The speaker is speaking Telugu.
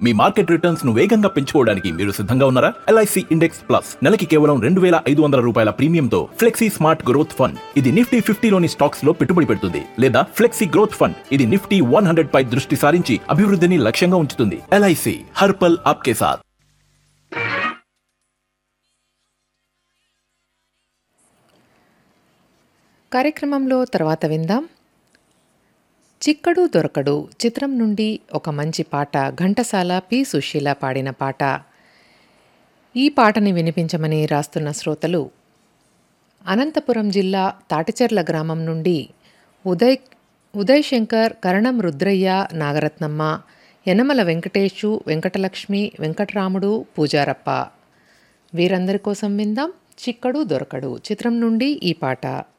మీ మార్కెట్ రిటర్న్స్ ను వేగంగా పెంచుకోవడానికి మీరు సిద్ధంగా ఉన్నారా ఎల్ఐసి ఇండెక్స్ ప్లస్ నెలకి కేవలం రెండు వేల ఐదు వందల రూపాయల ప్రీమియంతో ఫ్లెక్సీ స్మార్ట్ గ్రోత్ ఫండ్ ఇది నిఫ్టీ ఫిఫ్టీలోని స్టాక్స్ లో పెట్టుబడి పెడుతుంది లేదా ఫ్లెక్సీ గ్రోత్ ఫండ్ ఇది నిఫ్టీ వన్ హండ్రెడ్ పై దృష్టి సారించి అభివృద్ధిని లక్ష్యంగా ఉంచుతుంది ఎల్ఐసి హర్పల్ ఆప్కే సాత్ కార్యక్రమంలో తర్వాత విందాం చిక్కడు దొరకడు చిత్రం నుండి ఒక మంచి పాట ఘంటసాల పి సుశీల పాడిన పాట ఈ పాటని వినిపించమని రాస్తున్న శ్రోతలు అనంతపురం జిల్లా తాటిచెర్ల గ్రామం నుండి ఉదయ్ ఉదయ్ శంకర్ కరణం రుద్రయ్య నాగరత్నమ్మ యనమల వెంకటేషు వెంకటలక్ష్మి వెంకటరాముడు పూజారప్ప వీరందరి కోసం విందాం చిక్కడు దొరకడు చిత్రం నుండి ఈ పాట